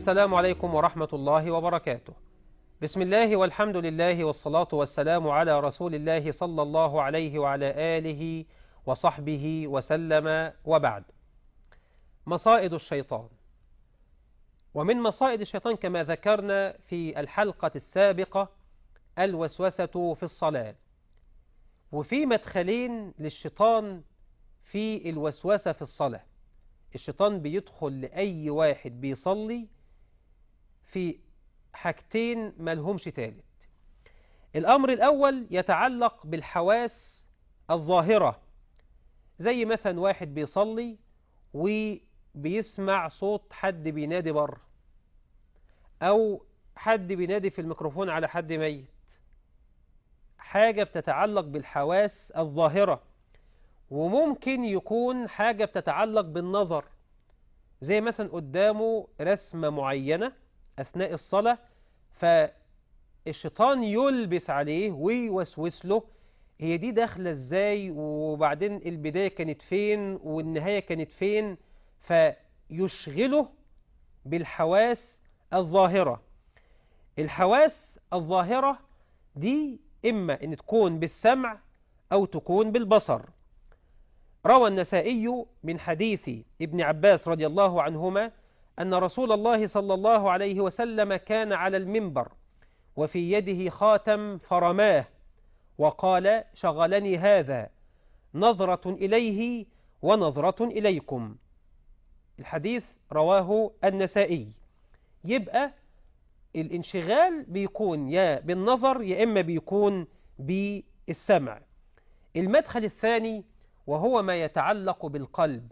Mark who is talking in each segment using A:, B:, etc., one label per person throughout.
A: السلام عليكم ورحمة الله وبركاته بسم الله والحمد لله والصلاة والسلام على رسول الله صلى الله عليه وعلى آله وصحبه وسلم وبعد مصائد الشيطان ومن مصائد الشيطان كما ذكرنا في الحلقة السابقة الوسوسة في الصلاة وفي مدخلين للشيطان في الوسوسة في الصلاة الشيطان بيدخل لأي واحد بيصلي في حاجتين ملهمش تالت الأمر الأول يتعلق بالحواس الظاهرة زي مثلا واحد بيصلي وبيسمع صوت حد بينادي بره أو حد بينادي في الميكروفون على حد ميت حاجة بتتعلق بالحواس الظاهرة وممكن يكون حاجة بتتعلق بالنظر زي مثلا قدامه رسمة معينة أثناء الصلاة فالشيطان يلبس عليه ويوسوس له هي دي داخلة ازاي وبعدين البداية كانت فين والنهاية كانت فين فيشغله بالحواس الظاهرة الحواس الظاهرة دي إما أن تكون بالسمع أو تكون بالبصر روى النسائي من حديث ابن عباس رضي الله عنهما أن رسول الله صلى الله عليه وسلم كان على المنبر وفي يده خاتم فرماه وقال شغلني هذا نظرة إليه ونظرة إليكم الحديث رواه النسائي يبقى الانشغال بيكون يا بالنظر يا إما بيكون بالسمع المدخل الثاني وهو ما يتعلق بالقلب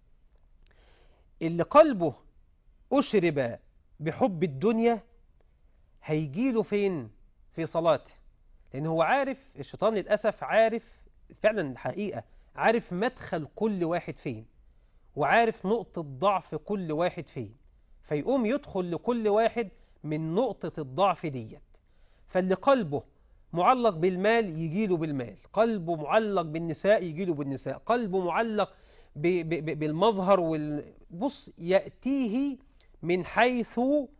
A: اللي قلبه أشرب بحب الدنيا هيجيله فين في صلاته لأن هو عارف الشيطان للأسف عارف فعلا الحقيقة عارف مدخل كل واحد فين وعارف نقطة ضعف كل واحد فين فيقوم يدخل لكل واحد من نقطة الضعف ديت فاللي قلبه معلق بالمال يجيله بالمال قلبه معلق بالنساء يجيله بالنساء قلبه معلق ب ب بالمظهر وال... بص يأتيه من حيث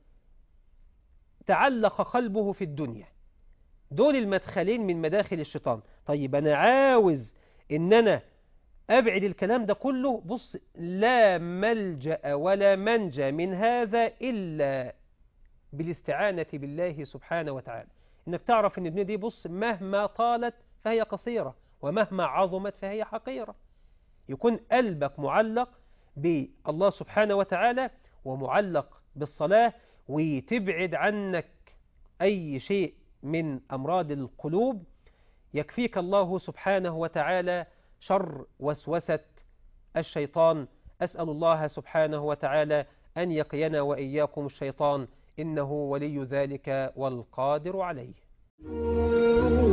A: تعلق قلبه في الدنيا دول المدخلين من مداخل الشيطان طيب أنا عاوز إن أنا أبعد الكلام ده كله بص لا ملجأ ولا منجى من هذا إلا بالاستعانة بالله سبحانه وتعالى إنك تعرف إن الدنيا دي بص مهما طالت فهي قصيرة ومهما عظمت فهي حقيرة يكون قلبك معلق بالله سبحانه وتعالى ومعلق بالصلاة وتبعد عنك أي شيء من أمراض القلوب يكفيك الله سبحانه وتعالى شر وسوسة الشيطان أسأل الله سبحانه وتعالى أن يقينا وإياكم الشيطان إنه ولي ذلك والقادر عليه